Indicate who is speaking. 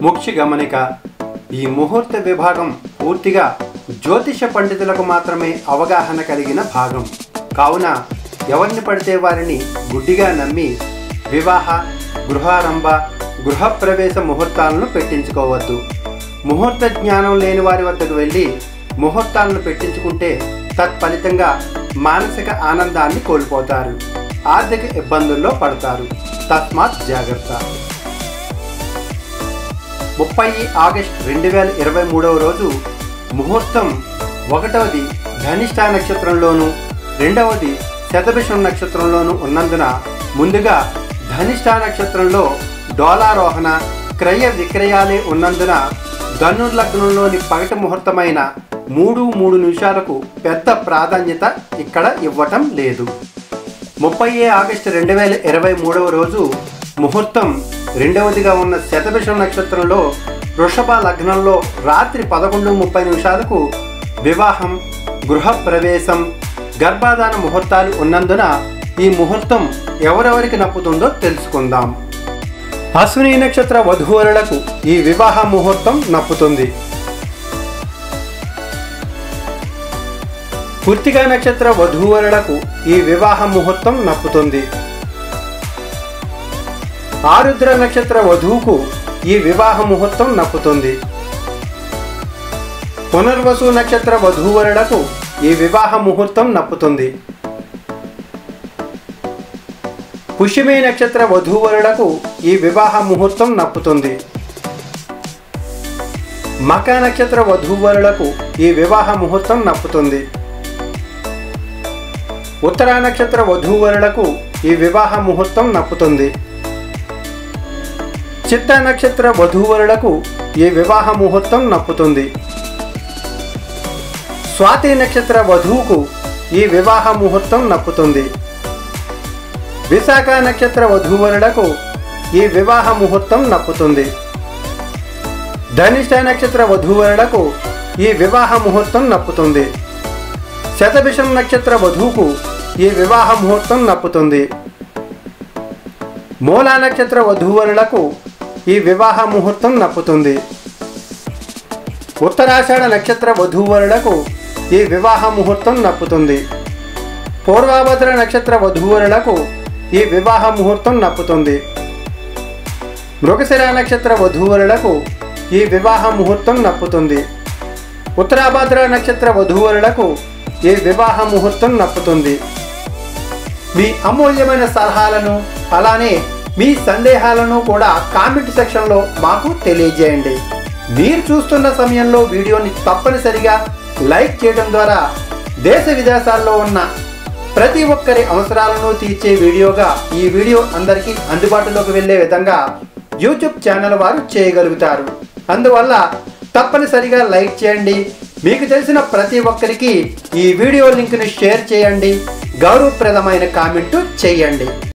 Speaker 1: ముఖ్య గమనిక ఈ ముహూర్త విభాగం పూర్తిగా జ్యోతిష పండితులకు మాత్రమే అవగాహన కలిగిన భాగం కావున ఎవరిని పడితే వారిని గుడ్డిగా నమ్మి వివాహ గృహారంభ గృహప్రవేశ ముహూర్తాలను పెట్టించుకోవద్దు ముహూర్త జ్ఞానం లేని వారి వద్దకు వెళ్ళి ముహూర్తాలను పెట్టించుకుంటే తత్ఫలితంగా మానసిక ఆనందాన్ని కోల్పోతారు ఆర్థిక ఇబ్బందుల్లో పడతారు తస్మాత్ జాగ్రత్త ముప్పై ఆగస్ట్ రెండు వేల ఇరవై మూడవ రోజు ముహూర్తం ఒకటవది ధనిష్ట నక్షత్రంలోను రెండవది శతభిషం నక్షత్రంలోను ఉన్నందున ముందుగా ధనిష్ట నక్షత్రంలో డోలారోహణ క్రయ విక్రయాలే ఉన్నందున ధనుర్లగ్నంలోని పగటి ముహూర్తమైన మూడు మూడు నిమిషాలకు పెద్ద ప్రాధాన్యత ఇక్కడ ఇవ్వటం లేదు ముప్పై ఆగస్టు రెండు వేల ఇరవై మూడవ రోజు ముహూర్తం రెండవదిగా ఉన్న శతభిషం నక్షత్రంలో వృషభ లగ్నంలో రాత్రి పదకొండు ముప్పై నిమిషాలకు వివాహం గృహప్రవేశం గర్భాధాన ముహూర్తాలు ఉన్నందున ఈ ముహూర్తం ఎవరెవరికి నప్పుతుందో తెలుసుకుందాం అశ్విని నక్షత్ర వధూవరులకు ఈ వివాహ ముహూర్తం నప్పుతుంది కృతికా నక్షత్ర వధూవరులకు ఈ వివాహ ముహూర్తం నప్పుతుంది ఆరుద్ర నక్షత్ర వధువుకు ఈ వివాహ ముహూర్తం నప్పుతుంది పునర్వసు నక్షత్ర వధూవరులకు ఈ వివాహ ముహూర్తం నప్పుతుంది పుష్యమి నక్షత్ర వధూవరులకు ఈ వివాహ ముహూర్తం నప్పుతుంది మక నక్షత్ర వధూవరులకు ఈ వివాహ ముహూర్తం నప్పుతుంది ఉత్తరా నక్షత్ర వధూవరులకు ఈ వివాహ ముహూర్తం నప్పుతుంది చిత్త నక్షత్ర వధూవరులకు ఈ వివాహ ముహూర్తం నప్పుతుంది స్వాతి నక్షత్ర వధువుకు ఈ వివాహ ముహూర్తం నప్పుతుంది విశాఖ నక్షత్ర వధూవరులకు ఈ వివాహ ముహూర్తం నప్పుతుంది ధనిష్ట నక్షత్ర వధూవరులకు ఈ వివాహ ముహూర్తం నప్పుతుంది శతభిషం నక్షత్ర వధువుకు ఈ వివాహ ముహూర్తం నప్పుతుంది మూలా నక్షత్ర వధూవరులకు ఈ వివాహ ముహూర్తం నప్పుతుంది ఉత్తరాషాఢ నక్షత్ర వధూవరులకు ఈ వివాహ ముహూర్తం నప్పుతుంది పూర్వాభద్ర నక్షత్ర వధూవరులకు ఈ వివాహ ముహూర్తం నప్పుతుంది మృగశిర నక్షత్ర వధూవరులకు ఈ వివాహ ముహూర్తం నప్పుతుంది ఉత్తరాభద్ర నక్షత్ర వధూవరులకు ఈ వివాహ ముహూర్తం నప్పుతుంది మీ అమూల్యమైన సలహాలను అలానే మీ సందేహాలను కూడా కామెంట్ సెక్షన్లో మాకు తెలియజేయండి మీరు చూస్తున్న సమయంలో వీడియోని తప్పనిసరిగా లైక్ చేయడం ద్వారా దేశ విదేశాల్లో ఉన్న ప్రతి ఒక్కరి అవసరాలను తీర్చే వీడియోగా ఈ వీడియో అందరికీ అందుబాటులోకి వెళ్ళే విధంగా యూట్యూబ్ ఛానల్ వారు చేయగలుగుతారు అందువల్ల తప్పనిసరిగా లైక్ చేయండి మీకు తెలిసిన ప్రతి ఒక్కరికి ఈ వీడియో లింక్ని షేర్ చేయండి గౌరవప్రదమైన కామెంటు చేయండి